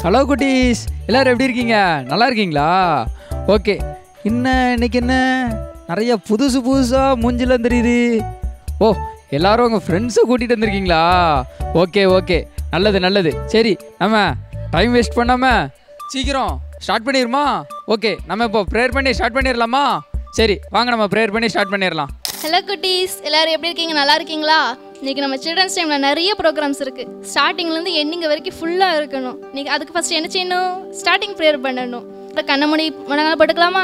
Hello குட்டீஸ் எல்லாரும் எப்படி இருக்கீங்க நல்லா இருக்கீங்களா ஓகே என்ன இன்னைக்கு என்ன நிறைய புதுசு புதுசாக மூஞ்சில தெரியுது ஓ எல்லாரும் உங்கள் ஃப்ரெண்ட்ஸை கூட்டிகிட்டு வந்திருக்கீங்களா ஓகே ஓகே நல்லது நல்லது சரி நம்ம டைம் வேஸ்ட் பண்ணாமல் சீக்கிரம் ஸ்டார்ட் பண்ணிடுமா ஓகே நம்ம இப்போ ப்ரேயர் பண்ணி ஸ்டார்ட் பண்ணிடலாமா சரி வாங்க நம்ம ப்ரேயர் பண்ணி ஸ்டார்ட் பண்ணிடலாம் ஹலோ குட்டீஸ் எல்லாரும் எப்படி இருக்கீங்க நல்லா இருக்கீங்களா இன்னைக்கு நம்ம சில்ட்ரன்ஸ் டைமில் நிறைய ப்ரோக்ராம்ஸ் இருக்குது ஸ்டார்டிங்லேருந்து எண்டிங் வரைக்கும் ஃபுல்லாக இருக்கணும் இன்னைக்கு அதுக்கு ஃபஸ்ட் என்ன செய்யணும் ஸ்டார்டிங் ப்ரேயர் பண்ணணும் அப்புறம் கண்ண மூடி மனங்களை பட்டுக்கலாமா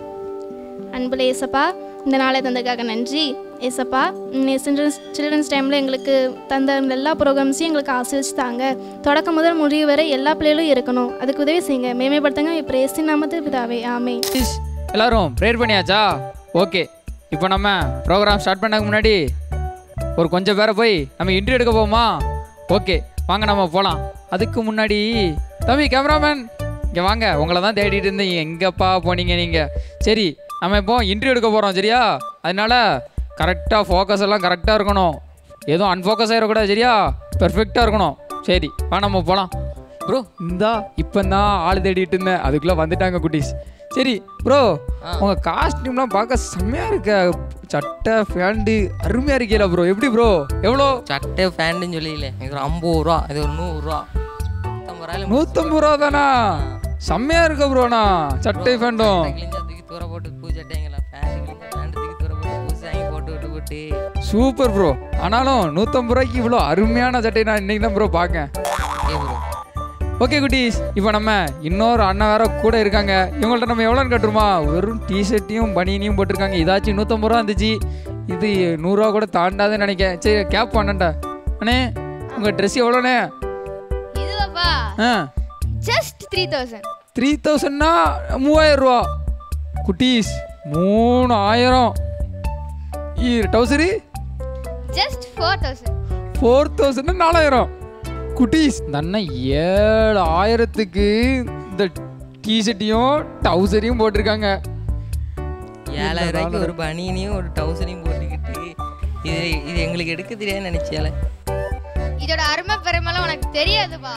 அன்புல ஏசப்பா இந்த நாளை தந்ததுக்காக நன்றி ஏசப்பா சில்ட்ரன்ஸ் சில்ட்ரன்ஸ் டைமில் எங்களுக்கு தந்த எல்லா ப்ரோக்ராம்ஸையும் எங்களுக்கு ஆசிரிச்சு தாங்க தொடக்கம் முதல் முடிவு வரை எல்லா பிள்ளைகளும் இருக்கணும் அதுக்கு உதவி செய்யுங்க மேம்படுத்துங்க இப்போ ஏசி நாமத்து பிதாவே ஆமே Guys, எல்லாரும் ப்ரேயர் பண்ணியாச்சா ஓகே இப்போ நம்ம ப்ரோக்ராம் ஸ்டார்ட் பண்ணக்கு முன்னாடி ஒரு கொஞ்சம் பேரை போய் நம்ம இன்டர்வியூ எடுக்க போவோமா ஓகே வாங்க நம்ம போகலாம் அதுக்கு முன்னாடி தம்பி கேமராமேன் இங்கே வாங்க உங்களை தான் தேடிட்டு இருந்தேன் எங்கப்பா போனீங்க நீங்கள் சரி நம்ம இப்போ இன்டர்வியூ எடுக்க போகிறோம் சரியா அதனால கரெக்டாக ஃபோக்கஸ் எல்லாம் கரெக்டாக இருக்கணும் எதுவும் அன்ஃபோக்கஸ் ஆகிடக்கூடாது சரியா பெர்ஃபெக்டாக இருக்கணும் சரி வா நம்ம போகலாம் ப்ரோ இந்தா இப்போ தான் ஆள் தேடிட்டு இருந்தேன் அதுக்குள்ளே வந்துட்டாங்க குட்டீஸ் சரி ப்ரோ உங்க காஸ்டியூம்லாம் பார்க்க செம்மையா இருக்க சட்டை ஃபேண்டு அருமையா இருக்கீல ப்ரோ எப்படி ப்ரோ எவ்வளோ சட்டை ஃபேண்டுன்னு சொல்லியில இது ஒரு ஐம்பது ரூபா இது ஒரு நூறுரூவா நூற்றம்பது ரூபாயில நூற்றம்பது ரூபா தானா செம்மையா இருக்க ப்ரோண்ணா சட்டை ஃபேண்டும் கிழிஞ்சா தூக்கி தூர போட்டு பூ சட்டைங்களா ஃபேண்ட் கிழிஞ்சா ஃபேண்ட் தூக்கி தூர போட்டு புதுசு வாங்கி போட்டு விட்டு போட்டு சூப்பர் ப்ரோ ஆனாலும் நூற்றம்பது ரூபாய்க்கு இவ்வளோ அருமையான சட்டை நான் இன்னைக்கு தான் ப்ரோ பார்க்கேன் ஓகே ப்ரோ ஓகே குட்டீஸ் இப்போ நம்ம இன்னொரு அண்ணன் வேற கூட இருக்காங்க இவங்கள்ட்ட நம்ம எவ்வளோன்னு கட்டுருமா வெறும் டிஷர்ட்டையும் பனியனையும் போட்டிருக்காங்க இதாச்சும் நூற்றம்பது ரூபா இருந்துச்சு இது நூறுரூவா கூட தாண்டாதுன்னு நினைக்கிறேன் சரி கேப் பண்ணண்டா அண்ணே உங்கள் ட்ரெஸ் எவ்வளோண்ணே இதுவாப்பா ஆ ஜஸ்ட் த்ரீ தௌசண்ட் த்ரீ தௌசண்ட்னா மூவாயிரம் ரூபா குட்டீஸ் மூணு ஆயிரம் டவுசரு just four thousand four thousand நாலாயிரம் குட்டீஸ் இந்த அண்ணன் ஏழு ஆயிரத்துக்கு இந்த டிஷர்ட்டையும் டவுசரையும் போட்டிருக்காங்க ஏழாயிரம் ரூபாய்க்கு ஒரு பனியனையும் ஒரு டவுசரையும் போட்டுக்கிட்டு இது இது எங்களுக்கு எடுக்க தெரியாது நினைச்சால இதோட அருமை பெருமைலாம் உனக்கு தெரியாதுப்பா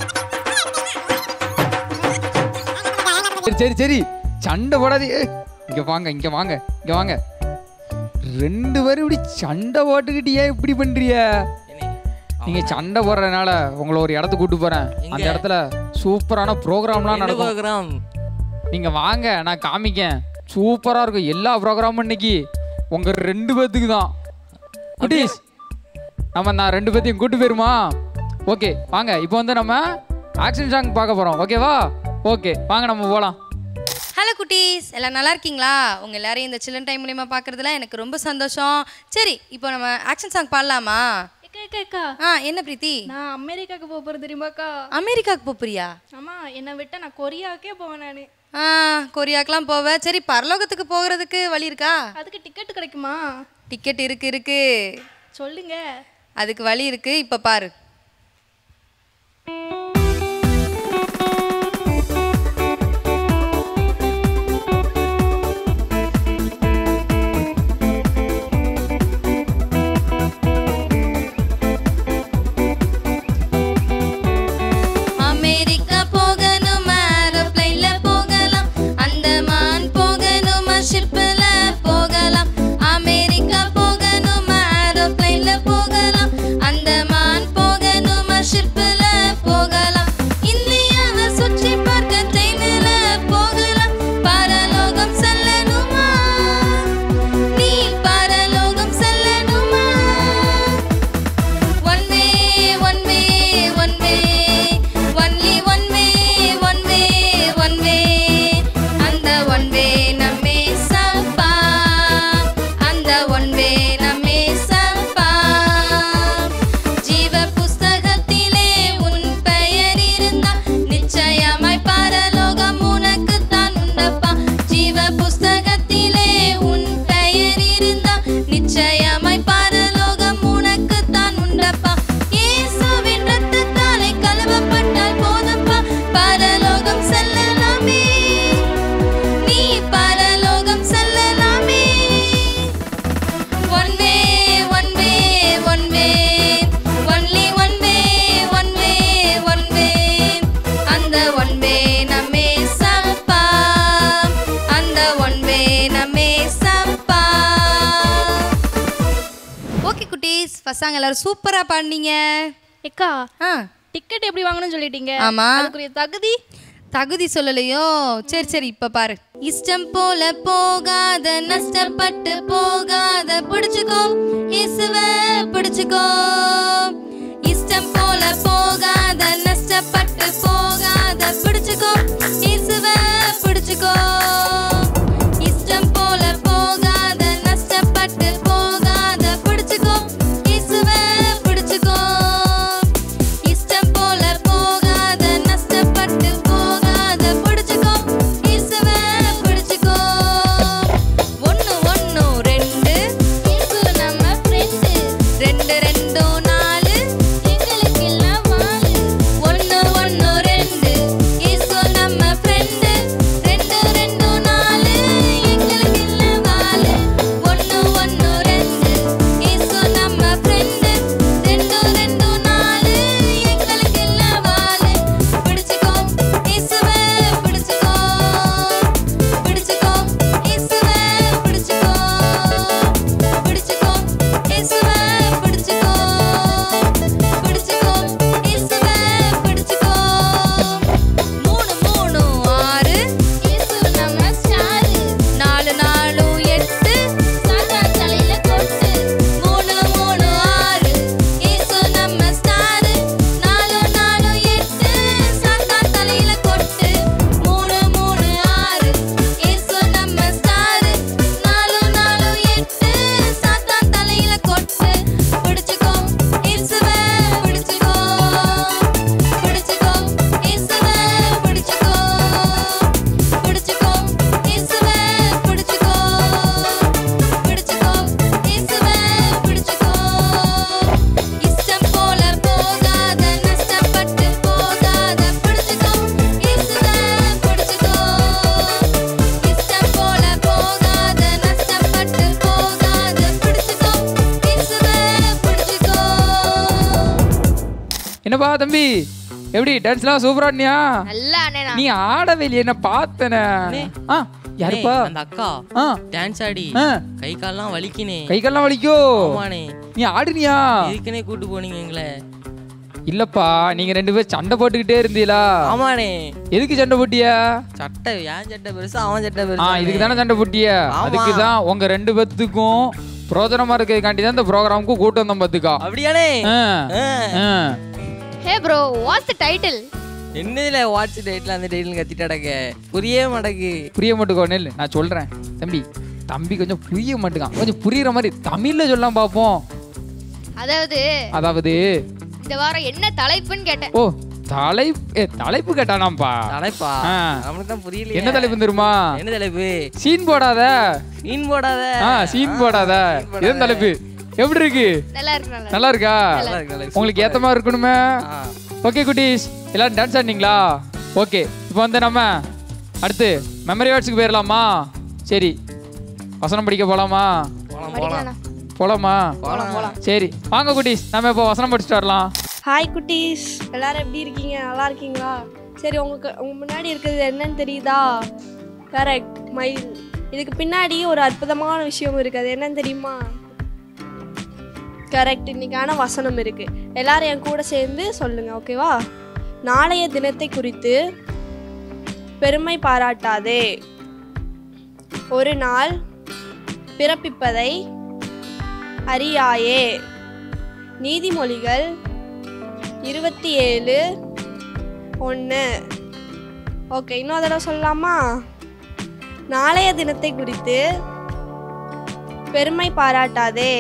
சரி சரி சரி சண்டை போடாது இங்க வாங்க இங்க வாங்க இங்க வாங்க ரெண்டு பேரும் இப்படி சண்டை போட்டுக்கிட்டு ஏன் இப்படி பண்றிய நீங்க சண்டை போடுறதுனால உங்களை ஒரு இடத்துக்கு கூட்டு போறேன் அந்த எங்க? இடத்துல சூப்பரான ப்ரோக்ராம்லாம் என்ன நடக்கும் ப்ரோக்ராம் நீங்க வாங்க நான் காமிக்கேன் சூப்பரா இருக்கும் எல்லா ப்ரோக்ராமும் இன்னைக்கு உங்க ரெண்டு பேத்துக்கு தான் குட்டீஸ் நம்ம நான் ரெண்டு பேத்தையும் கூட்டு போயிருமா ஓகே வாங்க இப்போ வந்து நம்ம ஆக்ஷன் சாங் பார்க்க போறோம் ஓகேவா ஓகே வாங்க நம்ம போகலாம் ஹலோ குட்டீஸ் எல்லாம் நல்லா இருக்கீங்களா உங்கள் எல்லாரையும் இந்த சில்ட்ரன் டைம் மூலியமா பார்க்குறதுல எனக்கு ரொம்ப சந்தோஷம் சரி இப்போ நம்ம ஆக்ஷன் சாங் பாடலாமா ஏக்கா ஏக்கா ஏக்கா ஆ என்ன பிரீத்தி நான் அமெரிக்காவுக்கு போக போகிறது தெரியுமாக்கா அமெரிக்காவுக்கு போப்பிரியா ஆமா என்னை விட்டா நான் கொரியாவுக்கே போவேன் நான் ஆ கொரியாக்கெலாம் போவ சரி பரலோகத்துக்கு போகிறதுக்கு வழி இருக்கா அதுக்கு டிக்கெட் கிடைக்குமா டிக்கெட் இருக்கு இருக்கு சொல்லுங்க அதுக்கு வழி இருக்கு இப்போ பாரு அமெரிக்கா போகணும் ஏரோப்ளைன்ல போகலாம் அந்தமான் போகணும் ஷிப்ல போகலாம் அமெரிக்கா போகணும் ஏரோப்ளைன்ல போகலாம் அந்தமான் போக வே நம்மே சப்பா அந்த ஒன் வே நம்மே சப்பா ஓகே குட்டீஸ் பசங்க எல்லாரும் சூப்பரா பாடினீங்க ஏக்கா ஆ டிக்கெட் எப்படி வாங்கணும்னு சொல்லிட்டீங்க ஆமா. அதுக்குரிய தகுதி தகுதி சொல்லலையோ சரி சரி இப்ப பாரு இஷ்டம் போல போகாத நஷ்டப்பட்டு போகாத பிடிச்சுக்கோ இயேசுவ பிடிச்சுக்கோ இஷ்டம் போல போகாத நஷ்டப்பட்டு போகாத பிடிச்சுக்கோ இயேசுவ பிடிச்சுக்கோ இஷ்டம் போல போகாத நஷ்டப்பட்டு போகாத பிடிச்சுக்கோ இயேசுவ பிடிச்சுக்கோ இஷ்டம் போல போகாத நஷ்டப்பட்டு போகாத பிடிச்சுக்கோ இயேசுவ பிடிச்சுக்கோ ஒன்னு ஒன்னு ரெண்டு இயேசு நம்ம ஃப்ரெண்டு ரெண்டு ரெண்டு நாலு எங்களுக்கு எல்லாம் வாழு ஒன்னு ஒன்னு ரெண்டு இயேசு நம்ம ஃப்ரெண்டு ரெண்டு ரெண்டு நாலு எங்களுக்கு எல்லாம் வாழு ஒன்னு ஒன்னு ரெண்டு இயேசு நம்ம ஃப்ரெண்டு ரெண்டு ரெண்டு நாலு எங்களுக்கு எல்லாம் வாழு பிடிச்சுக்கோ இயேசுவை பிடிச்சுக்கோ பிடிச்சுக்கோ இயேசுவை பிடிச்சுக்கோ பிடிச்சுக்கோ இயேசுவை பிடிச்சுக்கோ பிடிச்சுக்கோ இயேசுவை பிடிச்சுக்கோ மூணு மூணு ஆறு இயேசு நம்ம ஸ்டாரு நாலு நாலு எட்டு சாத்தா தலையில கொட்டு மூணு மூணு ஆறு இயேசு நம்ம ஸ்டாரு நாலு நாலு எட்டு சாத்தா தலையில கொட்டு மூணு மூணு ஆறு இயேசு நம்ம ஸ்டாரு நாலு நாலு எட்டு சாத்தா தலையில கொட்டு பிடிச்சுக்கோ இயேசுவை பிடிச்சுக்கோ பிடிச்சுக்கோ இயேசுவை பிடிச்சுக்கோ பிடிச்சுக்கோ இயேசுவை பிடிச்சுக்கோ பிடிச்சுக்கோ இயேசுவை பிடிச்சுக்கோ இஷ்டம் போல போகாத நஷ்டப்பட்டு போகாத பிடிச்சுக்கோ இயேசுவை பிடிச்சுக்கோ இஷ்டம் போல போகாத நஷ்டப்பட்டு போகாத பிடிச்சுக்கோ இயேசுவை பிடிச்சுக்கோ என்னப்பா தம்பி எப்படி டான்ஸ்லாம் சூப்பரா ஆடினியா நல்லா அண்ணா நீ ஆடவே இல்லையே என்ன பார்த்தனே ஆ யாருப்பா அண்ணே, அந்த அக்கா ஆ டான்ஸ் ஆடி ஆ. கை கால்லாம் வலிக்கினே கை கால்லாம் வலிக்கோ ஆமாண்ணே நீ ஆடுனியா இதுக்குனே கூட்டு போனீங்க எங்களை இல்லப்பா நீங்க ரெண்டு பேரும் சண்டை போட்டுக்கிட்டே இருந்தீங்களா ஆமாண்ணே எதுக்கு சண்டை போட்டியா சட்டை ஏன் சட்டை பெருசா அவன் சட்டை ஆ பெருசா இதுக்கு தானே சண்டை போட்டியா ஆமா. அதுக்கு தான் உங்க ரெண்டு பேத்துக்கும் பிரோஜனமா இருக்கிறதுக்காண்டி தான் இந்த ப்ரோக்ராமுக்கு கூட்டு வந்தோம் பாத்துக்கா அப்படியானே ஆ, ஆ. ஆ. Hey bro what's the title என்னதுல வாட்ச் டேட்ல அந்த டேட்ல கத்திட்டு அடக்க புரியவே மாட்டேக்கு புரிய மாட்டுக்கோ நெல் நான் சொல்றேன் தம்பி தம்பி கொஞ்சம் புரிய மாட்டுக்கான் கொஞ்சம் புரியுற மாதிரி தமிழ்ல சொல்லலாம் பார்ப்போம் அதாவது அதாவது இந்த வாரம் என்ன தலைப்புன்னு கேட்டேன் ஓ தலை ஏ, தலைப்பு கேட்டானாம்ப்பா தலைப்பா ஆ. நம்மளுக்கு தான் புரியல என்ன தலைப்பு தெரியுமா என்ன தலைப்பு சீன் போடாத மீன் போடாத ஆ சீன் போடாத இதுதான் தலைப்பு எப்படி இருக்கு நல்லா இருக்கு நல்லா நல்லா இருக்கா நல்லா இருக்கு, நல்லா இருக்கு. உங்களுக்கு ஏத்த மாதிரி இருக்கணுமே ஆ. ஓகே குட்டீஸ் எல்லாரும் டான்ஸ் ஆடினீங்களா ஓகே இப்போ வந்து நம்ம அடுத்து மெமரி வேர்ட்ஸுக்கு போயிடலாமா சரி வசனம் படிக்க போலாமா போலாம் இருக்கு. போலாம் அண்ணா. போலாமா போலாம் போலாம் சரி வாங்க குட்டீஸ் நம்ம இப்போ வசனம் படிச்சுட்டு வரலாம் ஹாய் குட்டீஸ் எல்லாரும் எப்படி இருக்கீங்க நல்லா இருக்கீங்களா சரி உங்களுக்கு உங்க முன்னாடி இருக்கிறது என்னன்னு தெரியுதா கரெக்ட் மயில் இதுக்கு பின்னாடி ஒரு அற்புதமான விஷயம் இருக்குது அது என்னன்னு தெரியுமா கரெக்ட் இன்னைக்கான வசனம் இருக்கு எல்லாரும் என் கூட சேர்ந்து சொல்லுங்க ஓகேவா நாளைய தினத்தை குறித்து பெருமை பாராட்டாதே ஒரு நாள் பிறப்பிப்பதை அறியாயே நீதிமொழிகள் இருபத்தி ஏழு ஒன்று ஓகே இன்னொரு தடவை சொல்லலாமா நாளைய தினத்தை குறித்து பெருமை பாராட்டாதே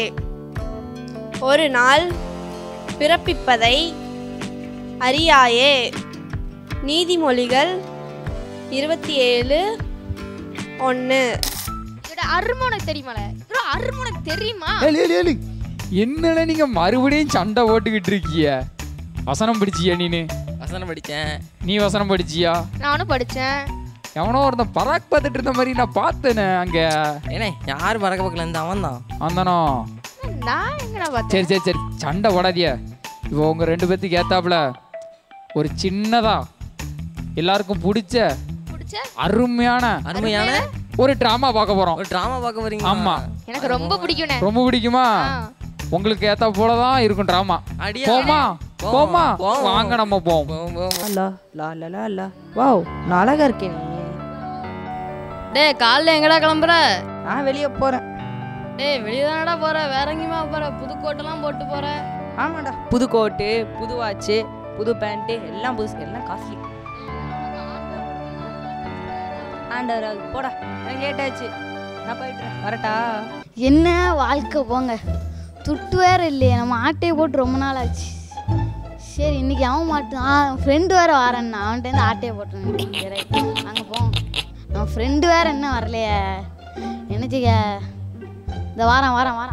ஒரு நாள் பிறப்பிப்பதை அறியாயே நீதிமொழிகள் இருபத்தி ஏழு ஒன்று இதோட அருமை உனக்கு தெரியுமால இதோட அருமை உனக்கு தெரியுமா ஏலு, ஏலு, ஏலு. என்னடா நீங்க மறுபடியும் சண்டை போட்டுக்கிட்டு இருக்கிய வசனம் படிச்சியா நீனு வசனம் படித்தேன் நீ வசனம் படிச்சியா நானும் படித்தேன் எவனோ ஒருத்தன் பராக் பார்த்துட்டு இருந்த மாதிரி நான் பார்த்தேனே அங்க ஏனே யார் பறக்க பக்கல இருந்து அவன் தான் வந்தானோ நான் எங்கடா பார்த்தேன் சரி சரி சரி சண்டை போடாதிய இப்போ உங்க ரெண்டு பேத்துக்கு ஏத்தாப்புல ஒரு சின்னதா எல்லாருக்கும் பிடிச்ச பிடிச்ச அருமையான அருமையான ஒரு ட்ராமா பார்க்க போறோம் ஒரு ட்ராமா பார்க்க போறீங்க ஆமா எனக்கு ரொம்ப பிடிக்கும்ண்ணே ரொம்ப பிடிக்குமா ஆ. உங்களுக்கு ஏத்த போல தான் இருக்கும் ட்ராமா அடியா போமா போமா போவோம். வாங்க நம்ம போவோம் போவோம், போவோம். லா லா லா லா லா வாவ் நான் அழகா இருக்கேன் நீ டேய் காலைல எங்கடா கிளம்புற நான் வெளியே போறேன் டேய் வெளியே தானடா போற வேற எங்கேயுமா போற புதுக்கோட்டெல்லாம் போட்டு போற ஆமாடா புது கோட்டு புது வாட்சு புது பேண்ட்டு எல்லாம் புதுசு எல்லாம் காஸ்ட்லி ஆண்டவர் அது போடா எனக்கு லேட் ஆச்சு நான் போயிட்டுறேன் வரட்டா என்ன வாழ்க்கை போங்க துட்டு வேற இல்லையே நம்ம ஆட்டையை போட்டு ரொம்ப நாள் ஆச்சு சரி இன்னைக்கு அவன் மாட்டான் ஆ ஃப்ரெண்டு வேற வரேன்னா அவன்கிட்ட ஆட்டையை போட்டுருங்க அங்கே போவோம் நம்ம ஃப்ரெண்டு வேற என்ன வரலையே என்ன செய்ய இந்த வாரம் வாரம் வாரம்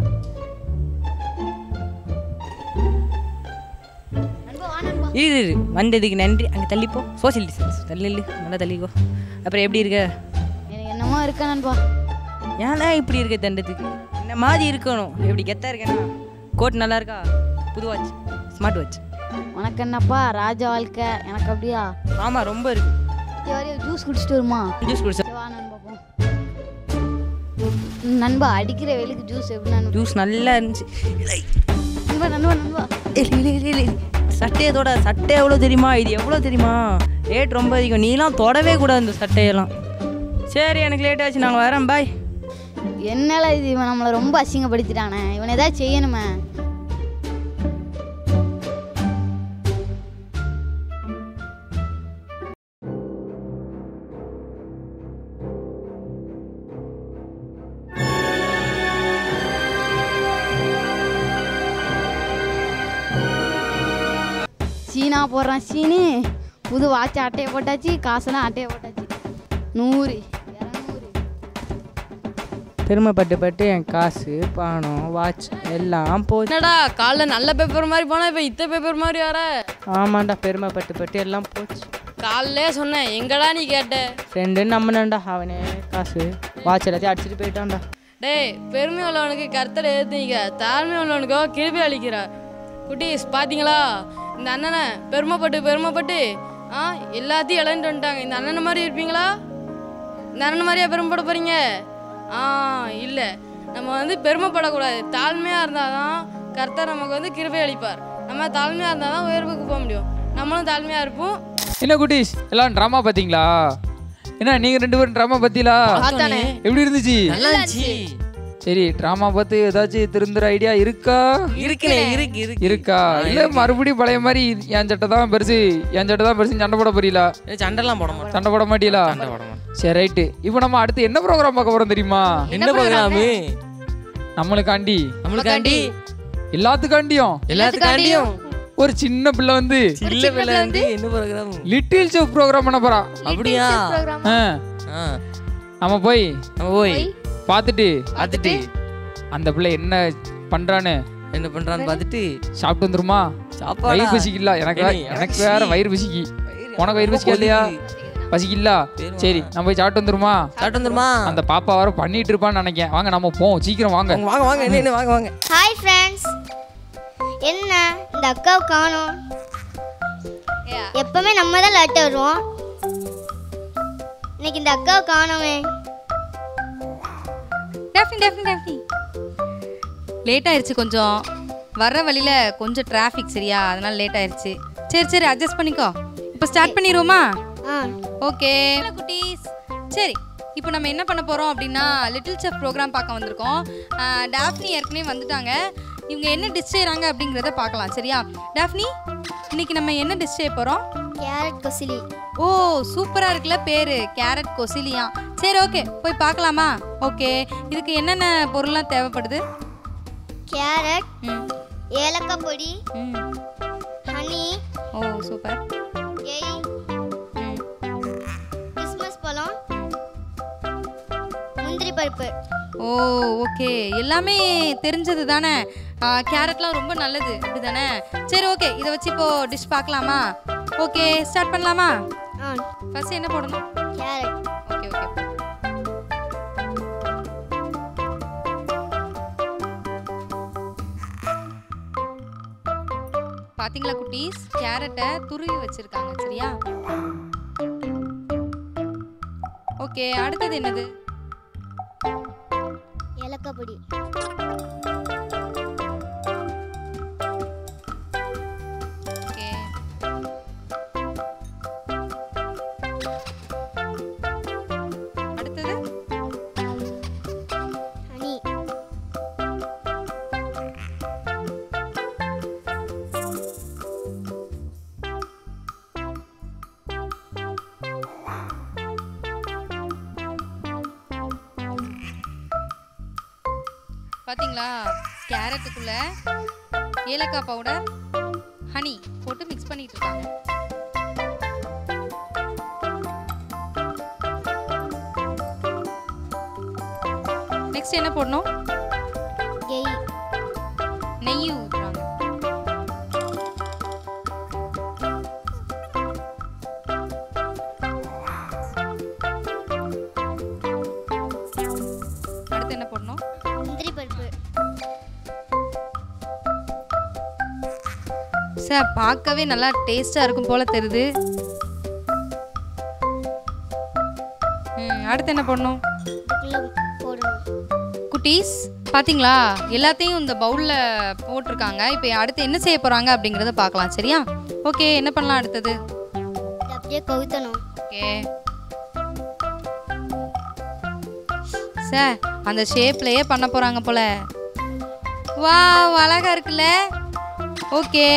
நண்பா, வா நண்பா. இரு இரு வந்ததுக்கு நன்றி அங்கே தள்ளிப்போ சோசியல் டிஸ்டன்ஸ் தள்ளி இல்லு, நல்லா தள்ளிக்கோ அப்புறம் எப்படி இருக்க எனக்கு என்னமோ இருக்க நண்பா ஏன்னா இப்படி இருக்க தண்டத்துக்கு இந்த மாதிரி இருக்கணும் எப்படி கெத்தா இருக்கேனா கோட் நல்லா இருக்கா புது வாட்ச் ஸ்மார்ட் வாட்ச் உனக்கு என்னப்பா ராஜ வாழ்க்கை எனக்கு அப்படியா ஆமாம் ரொம்ப இருக்கு ஜூஸ் குடிச்சிட்டு வருமா ஜூஸ் குடிச்சா சரி, வா நண்பா போ நண்பா அடிக்கிற வெயிலுக்கு ஜூஸ் எப்படி நண்பா ஜூஸ் நல்லா இருந்துச்சு நண்பா நண்பா நண்பா ஏய், இல்லை, இல்லை, இல்லை, இல்லை. சட்டையத்தோட சட்டை எவ்வளோ தெரியுமா இது எவ்வளோ தெரியுமா ரேட் ரொம்ப அதிகம் நீலாம் தொடவே கூடாது இந்த சட்டையெல்லாம் சரி எனக்கு லேட் ஆச்சு நாங்கள் வரேன் பாய் என்னால இது இவன் நம்மளை ரொம்ப அசிங்கப்படுத்திட்டானே இவன் ஏதாவது செய்யணுமே சீனா போடுறான் சீனி புது வாட்ச் அட்டையை போட்டாச்சு காசெல்லாம் அட்டையை போட்டாச்சு நூறு இரநூறு பெருமைப்பட்டு பட்டு என் காசு பணம் வாட்ச் எல்லாம் போச்சு என்னடா காலைல நல்ல பேப்பர் மாதிரி போனா இப்ப இத்த பேப்பர் மாதிரி வர ஆமாண்டா பெருமைப்பட்டு பட்டு எல்லாம் போச்சு காலையிலே சொன்னேன் எங்கடா நீ கேட்ட ஃப்ரெண்டுன்னு நம்பினேன்டா அவனே காசு வாட்ச் எல்லாத்தையும் அடிச்சுட்டு போயிட்டான்டா டேய் பெருமை உள்ளவனுக்கு கர்த்தரை ஏத்துங்க தாழ்மை உள்ளவனுக்கோ கிருபி அளிக்கிறார் குட்டீஸ் பாத்தீங்களா இந்த அண்ணனை பெருமைப்பட்டு பெருமைப்பட்டு ஆ எல்லாத்தையும் இழந்துட்டு வந்துட்டாங்க இந்த அண்ணனை மாதிரி இருப்பீங்களா இந்த அண்ணன் மாதிரியா பெருமைப்பட போறீங்க ஆ இல்லை நம்ம வந்து பெருமைப்படக்கூடாது தாழ்மையாக இருந்தால் தான் கர்த்தர் நமக்கு வந்து கிருபை அளிப்பார் நம்ம தாழ்மையாக இருந்தால் தான் உயர்வுக்கு போக முடியும் நம்மளும் தாழ்மையாக இருப்போம் என்ன குட்டீஸ் எல்லாம் ட்ராமா பாத்தீங்களா என்ன நீங்க ரெண்டு பேரும் ட்ராமா பாத்தீங்களா பார்த்தானே எப்படி இருந்துச்சு நல்லா இருந்துச்சு சரி ட்ராமா பார்த்து ஏதாச்சும் திருந்துற ஐடியா இருக்கா இருக்குண்ணே இருக்கு இருக்கு இருக்கா இல்ல மறுபடியும் பழைய மாதிரி என் சட்டை தான் பெருசு என் சட்டை தான் பெருசு சண்டை போட போறீங்களா ஏய், சண்டைலாம் போட மாட்டோம் சண்டை போட மாட்டீங்களா சண்டை போட மாட்டோம் சரி ரைட்டு இப்போ நம்ம அடுத்து என்ன ப்ரோக்ராம் பார்க்க போறோம் தெரியுமா என்ன ப்ரோக்ராமு நம்மளுக்காண்டி நம்மளுக்காண்டி எல்லாத்துக்காண்டியும் எல்லாத்துக்காண்டியும் ஒரு சின்ன பிள்ளை வந்து சில்ல பிள்ளை வந்து என்ன ப்ரோக்ராம் லிட்டில் ஷோ ப்ரோக்ராம் பண்ண போறா அப்படியா ஆ, ஆ நம்ம போய் நம்ம போய் பார்த்துட்டு பார்த்துட்டு அந்த பிள்ளை என்ன பண்றான்னு என்ன பண்றான்னு பார்த்துட்டு சாப்பிட்டு வந்துருமா சாப்பாடா? வயிறு பசிக்கல எனக்கு வே- ஏய், எனக்கு எனக்கு வேற பசி. வயிறு பசிக்கு வயிறு உனக்கு வயிறு ரொம்ப பசிக்கா இல்லையா பசிக்கல பெருமா. சரி நம்ம போய் சாப்பிட்டு வந்துருமா சாப்பிட்டு வந்துருமா அந்த பாப்பா வர பண்ணிட்டு இருப்பான்னு நினைக்கேன் வாங்க நம்ம போவோம் சீக்கிரம் வாங்க வாங்க வாங்க வாங்க என்ன என்ன வாங்க வாங்க ஹாய் ஃப்ரெண்ட்ஸ் என்ன இந்த அக்காவை காணோம் எப்பவுமே நம்ம தான் லேட்டாக வருவோம் இன்னைக்கு இந்த அக்காவை காணோமே டெஃபினி டெஃபினி டெஃபினி லேட் ஆயிருச்சு கொஞ்சம் வர்ற வழியில கொஞ்சம் டிராஃபிக் சரியா அதனால லேட் ஆயிருச்சு சரி சரி அட்ஜஸ்ட் பண்ணிக்கோ இப்போ ஸ்டார்ட் பண்ணிடுவோமா ஆ ஓகே குட்டீஸ் சரி இப்போ நம்ம என்ன பண்ண போகிறோம் அப்படின்னா லிட்டில் செஃப் ப்ரோக்ராம் பார்க்க வந்திருக்கோம் டாஃப்னி ஏற்கனவே வந்துட்டாங்க இவங்க என்ன டிஷ் செய்கிறாங்க அப்படிங்கிறத பார்க்கலாம் சரியா டாஃப்னி இன்னைக்கு நம்ம என்ன டிஷ் செய்ய போகிறோம் கேரட் கொசிலி ஓ சூப்பராக இருக்குல்ல பேர் கேரட் கொசிலியா சரி ஓகே போய் பார்க்கலாமா ஓகே இதுக்கு என்னென்ன பொருள்லாம் தேவைப்படுது கேரட் ம் ஏலக்காய் பொடி ம் ஹனி ஓ சூப்பர் எய் ம் கிறிஸ்மஸ் பழம் முந்திரி பருப்பு ஓ ஓகே எல்லாமே தெரிஞ்சது தானே கேரட்லாம் ரொம்ப நல்லது அப்படி தானே சரி ஓகே இதை வச்சு இப்போ டிஷ் பார்க்கலாமா ஓகே ஸ்டார்ட் பண்ணலாமா ஆ ஃபர்ஸ்ட் என்ன போடணும் கேரட் ஓகே ஓகே பாத்தீங்களா குட்டீஸ் கேரட்டை துருவி வச்சிருக்காங்க சரியா ஓகே அடுத்தது என்னது இலக்கப்படி ஓகே அடுத்தது ஹனி பாத்தீங்களா கேரட்டுக்குள்ள ஏலக்காய் பவுடர் ஹனி போட்டு மிக்ஸ் பண்ணிட்டு இருக்காங்க நெக்ஸ்ட் என்ன போடணும் கெய் நெய் ஊத்துறாங்க அடுத்து என்ன போடணும் முந்திரி பருப்பு சார் பார்க்கவே நல்லா டேஸ்டா இருக்கும் போல தெரியுது ம் அடுத்து என்ன போடணும் இதுக்குள்ள போடணும் குட்டீஸ் பாத்தீங்களா எல்லாத்தையும் இந்த பவுல்ல போட்டிருக்காங்க இப்போ அடுத்து என்ன செய்ய போறாங்க அப்படிங்கறத பார்க்கலாம் சரியா ஓகே என்ன பண்ணலாம் அடுத்தது இதை அப்படியே கவுத்தணும் ஓகே சார் அந்த ஷேப்லயே பண்ண போறாங்க போல வா அழகா இருக்குல்ல ஓகே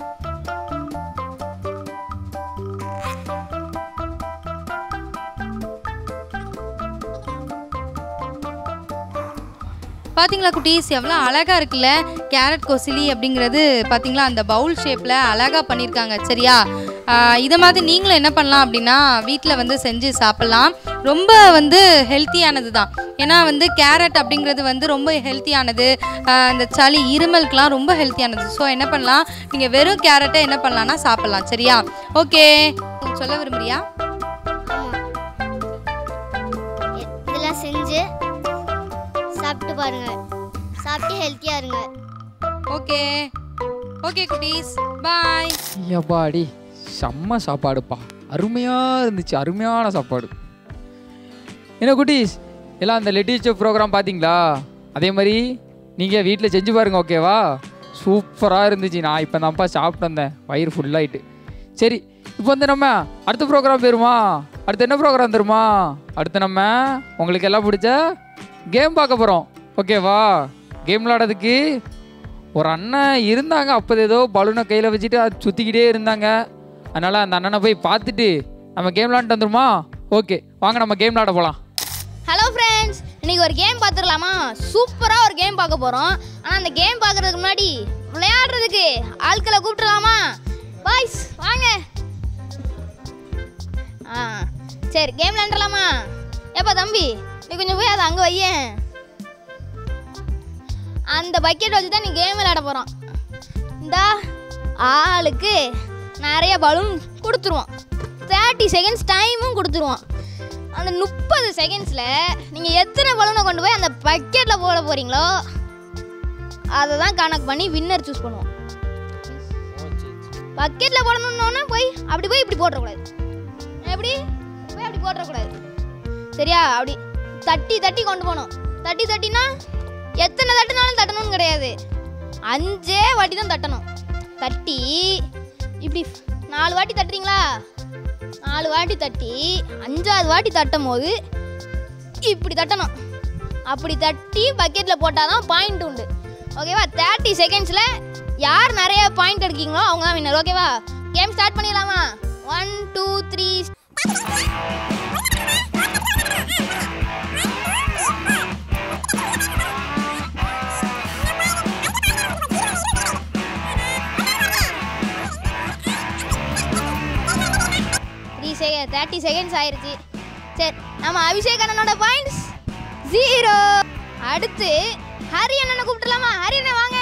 பாத்தீங்களா குட்டீஸ் எவ்வளோ அழகா இருக்குல்ல கேரட் கொசிலி அப்படிங்கிறது பாத்தீங்களா அந்த பவுல் ஷேப்ல அழகா பண்ணியிருக்காங்க சரியா ஆஹ் இதை மாதிரி நீங்களும் என்ன பண்ணலாம் அப்படின்னா வீட்டில் வந்து செஞ்சு சாப்பிட்லாம் ரொம்ப வந்து ஹெல்த்தியானது தான் ஏன்னா வந்து கேரட் அப்படிங்கிறது வந்து ரொம்ப ஹெல்த்தியானது இந்த சளி இருமலுக்குலாம் ரொம்ப ஹெல்த்தியானது ஸோ என்ன பண்ணலாம் நீங்கள் வெறும் கேரட்டை என்ன பண்ணலாம்னா சாப்பிட்லாம் சரியா ஓகே சொல்ல விரும்புறியா ஆமாம் இதெல்லாம் செஞ்சு சாப்பிட்டு பாருங்க சாப்பிட்டு ஹெல்த்தியாக இருங்க ஓகே ஓகே குட்டீஸ் பாய் ஐயாப்பாடி செம்ம சாப்பாடுப்பா அருமையாக இருந்துச்சு அருமையான சாப்பாடு என்ன குட்டீஸ் எல்லாம் அந்த லிட்டிச்சர் ப்ரோக்ராம் பார்த்தீங்களா அதே மாதிரி நீங்கள் வீட்டில் செஞ்சு பாருங்க ஓகேவா சூப்பராக இருந்துச்சு நான் இப்போ தான்ப்பா சாப்பிட்டு வந்தேன் வயிறு ஃபுல்லாயிட்டு சரி இப்போ வந்து நம்ம அடுத்த ப்ரோக்ராம் போயிருமா அடுத்து என்ன ப்ரோக்ராம் தருமா அடுத்து நம்ம உங்களுக்கு எல்லாம் பிடிச்ச கேம் பார்க்க போகிறோம் ஓகேவா கேம் விளாடுறதுக்கு ஒரு அண்ணன் இருந்தாங்க அப்போ ஏதோ பலூனை கையில் வச்சுட்டு அது சுற்றிக்கிட்டே இருந்தாங்க அதனால் அந்த அண்ணனை போய் பார்த்துட்டு நம்ம கேம் விளாண்டுட்டு வந்துருமா ஓகே வாங்க நம்ம கேம் விளாட போகலாம் ஹலோ ஃப்ரெண்ட்ஸ் இன்னைக்கு ஒரு கேம் பார்த்துடலாமா சூப்பராக ஒரு கேம் பார்க்க போகிறோம் ஆனால் அந்த கேம் பார்க்குறதுக்கு முன்னாடி விளையாடுறதுக்கு ஆட்களை கூப்பிட்டுலாமா பாய்ஸ் வாங்க ஆ சரி கேம் விளையாண்டுலாமா ஏப்பா தம்பி நீ கொஞ்சம் போய் அதை அங்கே வையேன் அந்த பக்கெட் வச்சு தான் நீ கேம் விளையாட போகிறோம் இந்த ஆளுக்கு நிறைய பலூன் கொடுத்துருவோம் தேர்ட்டி செகண்ட்ஸ் டைமும் கொடுத்துருவோம் அந்த முப்பது செகண்ட்ஸில் நீங்கள் எத்தனை பலூனை கொண்டு போய் அந்த பக்கெட்டில் போட போகிறீங்களோ அதை தான் கணக்கு பண்ணி வின்னர் சூஸ் பண்ணுவோம் பக்கெட்டில் போடணுன்னொன்னே போய் அப்படி போய் இப்படி போட்டுறக்கூடாது எப்படி போய் அப்படி போட்டுறக்கூடாது சரியா அப்படி தட்டி தட்டி கொண்டு போகணும் தட்டி தட்டினா எத்தனை தட்டினாலும் தட்டணும்னு கிடையாது அஞ்சே வாட்டி தான் தட்டணும் தட்டி இப்படி நாலு வாட்டி தட்டுறீங்களா நாலு வாட்டி தட்டி அஞ்சாவது வாட்டி தட்டும் போது இப்படி தட்டணும் அப்படி தட்டி பக்கெட்டில் போட்டால் தான் பாயிண்ட் உண்டு ஓகேவா தேர்ட்டி செகண்ட்ஸில் யார் நிறைய பாயிண்ட் எடுக்கீங்களோ அவங்க தான் வின்னர் ஓகேவா கேம் ஸ்டார்ட் பண்ணிடலாமா ஒன் டூ த்ரீ த்ரீ செக தேர்ட்டி செகண்ட்ஸ் ஆயிருச்சு சரி நம்ம அபிஷேக் அண்ணனோட பாயிண்ட்ஸ் ஜீரோ அடுத்து ஹரி அண்ணனை கூப்பிட்டுலாமா ஹரி அண்ணன் வாங்க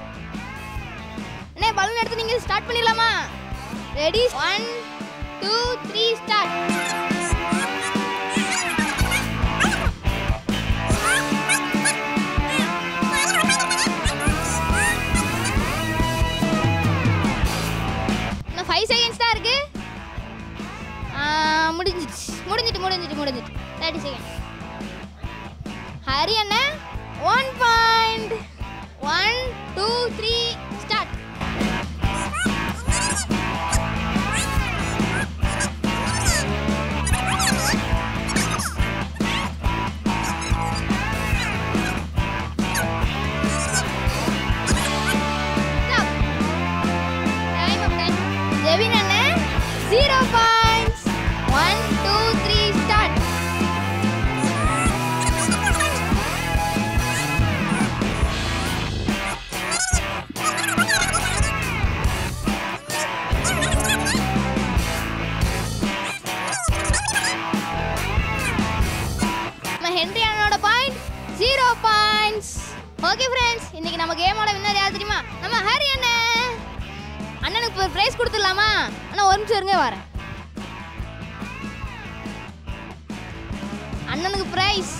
அண்ணே பலூன் எடுத்து நீங்கள் ஸ்டார்ட் பண்ணிடலாமா ready one two three start இன்னும் ஃபைவ் செகண்ட்ஸ் தான் இருக்கு ஆ, முடிஞ்சிச்சு முடிஞ்சிட்டு முடிஞ்சிட்டு முடிஞ்சிட்டு தேர்ட்டி செகண்ட் ஹரி அண்ணன் one point one two three start ஜெவின் அண்ணன் zero points one two three start நம்ம ஹென்ரி அண்ணனோட point zero points okay friends இன்னைக்கு நம்ம கேமோட வின்னர் யார் தெரியுமா நம்ம ஹரி அண்ணன் அண்ணனுக்கு ஒரு ப்ரைஸ் கொடுத்துடலாமா அண்ணா ஒரு நிமிஷம் இருங்க வரேன் அண்ணனுக்கு ப்ரைஸ்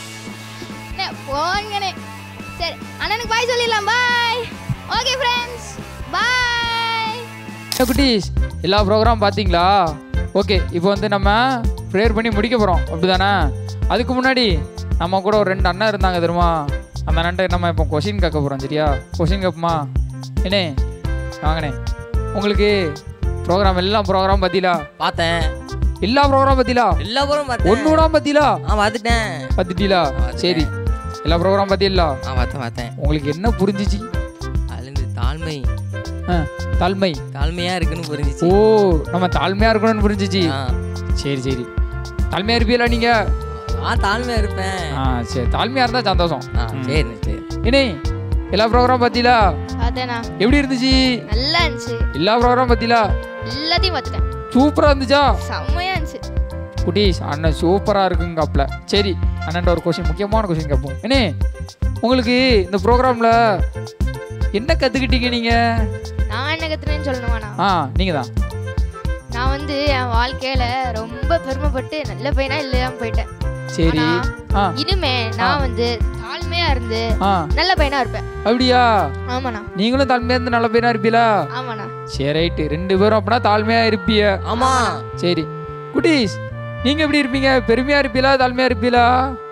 போங்கண்ணே சரி அண்ணனுக்கு பாய் சொல்லிடலாம் பாய் ஓகே ஃப்ரெண்ட்ஸ் பாய் குட்டீஸ் எல்லா ப்ரோக்ராம் பார்த்தீங்களா ஓகே இப்போ வந்து நம்ம ப்ரேயர் பண்ணி முடிக்க போகிறோம் அப்படி தானே அதுக்கு முன்னாடி நம்ம கூட ஒரு ரெண்டு அண்ணன் இருந்தாங்க தெரியுமா அந்த அண்ணன்ட்ட நம்ம இப்போ கொஷின் கேட்க போகிறோம் சரியா கொஷின் கேட்போமா என்னே வாங்கண்ணே உங்களுக்கு ப்ரோக்ராம் எல்லாம் ப்ரோக்ராம் பார்த்தீங்களா பார்த்தேன் எல்லா ப்ரோக்ராம் பார்த்தீங்களா எல்லா பூரம் பார்த்தேன் ஒன்று விடாம பார்த்தீங்களா ஆ பார்த்துட்டேன் பார்த்துட்டீங்களா பார்த்துட்டேன். சரி எல்லா ப்ரோக்ராம் பார்த்தீங்களா ஆ பார்த்தேன் பார்த்தேன் உங்களுக்கு என்ன புரிஞ்சிச்சு அதுலேருந்து தாழ்மை ஆ தாழ்மை தாழ்மையாக இருக்குன்னு புரிஞ்சிச்சு ஓ நம்ம தாழ்மையாக இருக்கணும்னு புரிஞ்சிச்சு ஆ சரி சரி தாழ்மையாக இருப்பீங்களா நீங்கள் நான் தாழ்மையாக இருப்பேன் ஆ சரி தாழ்மையாக இருந்தால் சந்தோஷம் ஆ சரி சரி இனே எல்லா ப்ரோக்ராம் பார்த்தீங்களா பார்த்தேண்ணா எப்படி இருந்துச்சு நல்லா இருந்துச்சு எல்லா ப்ரோக்ராம் பார்த்தீங்களா எல்லாத்தையும் பார்த்துட்டேன் சூப்பராக இருந்துச்சா செம்மையா இருந்துச்சு குட்டீஸ் அண்ணன் சூப்பராக இருக்குங்கப்பல சரி அண்ணன்ட்ட ஒரு கொஷின் முக்கியமான கொஷின் கேட்போம் என்னே உங்களுக்கு இந்த ப்ரோக்ராமில் என்ன கற்றுக்கிட்டீங்க நீங்கள் நான் என்ன கத்துனேன்னு சொல்லணுமாண்ணா ஆ நீங்கள் தான் நான் வந்து என் வாழ்க்கையில ரொம்ப பெருமைப்பட்டு நல்ல பையனா இல்லாம போயிட்டேன் சரி ஆனா, ஆ இனிமே நான் வந்து தாழ்மையா இருந்து ஆ நல்ல பையனா இருப்பேன் அப்படியா ஆமாண்ணா நீங்களும் தாழ்மையாக இருந்து நல்ல பையனா இருப்பீங்களா ஆமாண்ணா சரி ரைட்டு ரெண்டு பேரும் அப்படின்னா தாழ்மையாக இருப்பீங்க ஆமாம் சரி குட்டீஸ் நீங்க எப்படி இருப்பீங்க பெருமையா இருப்பீங்களா தாழ்மையா இருப்பீங்களா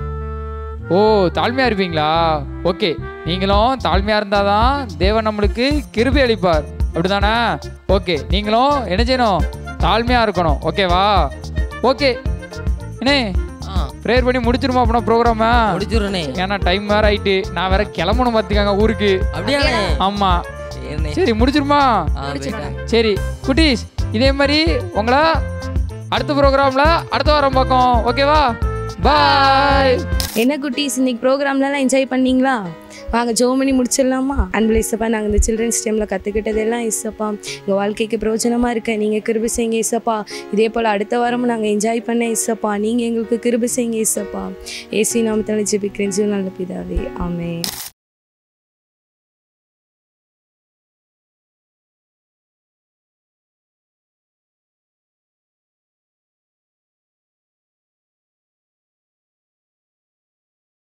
ஓ தாழ்மையா இருப்பீங்களா ஓகே நீங்களும் தாழ்மையா இருந்தாதான் தேவன் நம்மளுக்கு கிருபை அளிப்பார் அப்படிதானே ஓகே நீங்களும் என்ன செய்யணும் தாழ்மையா இருக்கணும் ஓகேவா ஓகே என்ன ஆ ப்ரேயர் பண்ணி முடிச்சிருமா அப்படின்னா ப்ரோக்ராம முடிச்சுடுறனே ஏன்னா டைம் வேற ஆயிட்டு நான் வேற கிளம்பணும் பார்த்துக்காங்க ஊருக்கு அப்படியாண்ணே ஆமா சரிண்ணே சரி முடிச்சிருமா ஆ போயிட்டேன் சரி குட்டீஸ் இதே மாதிரி உங்களை அடுத்த ப்ரோக்ராமில் அடுத்த வாரம் பார்க்கோம் ஓகேவா பாய் என்ன குட்டீஸ் இன்னைக்கு ப்ரோக்ராம்லாம் என்ஜாய் பண்ணீங்களா வாங்க ஜோ பண்ணி முடிச்சிடலாமா அன்புல இசப்பா நாங்கள் இந்த சில்ட்ரன்ஸ் டைமில் கற்றுக்கிட்டதெல்லாம் இசப்பா எங்கள் வாழ்க்கைக்கு பிரயோஜனமாக இருக்க நீங்கள் கிருபி செய்யுங்க இசப்பா இதே போல் அடுத்த வாரமும் நாங்கள் என்ஜாய் பண்ண இசப்பா நீங்கள் எங்களுக்கு கிருபி செய்யுங்க இசப்பா ஏசி நாமத்தால் ஜெபிக்கிறேன் ஜீவ நல்ல பிதாவே ஆமே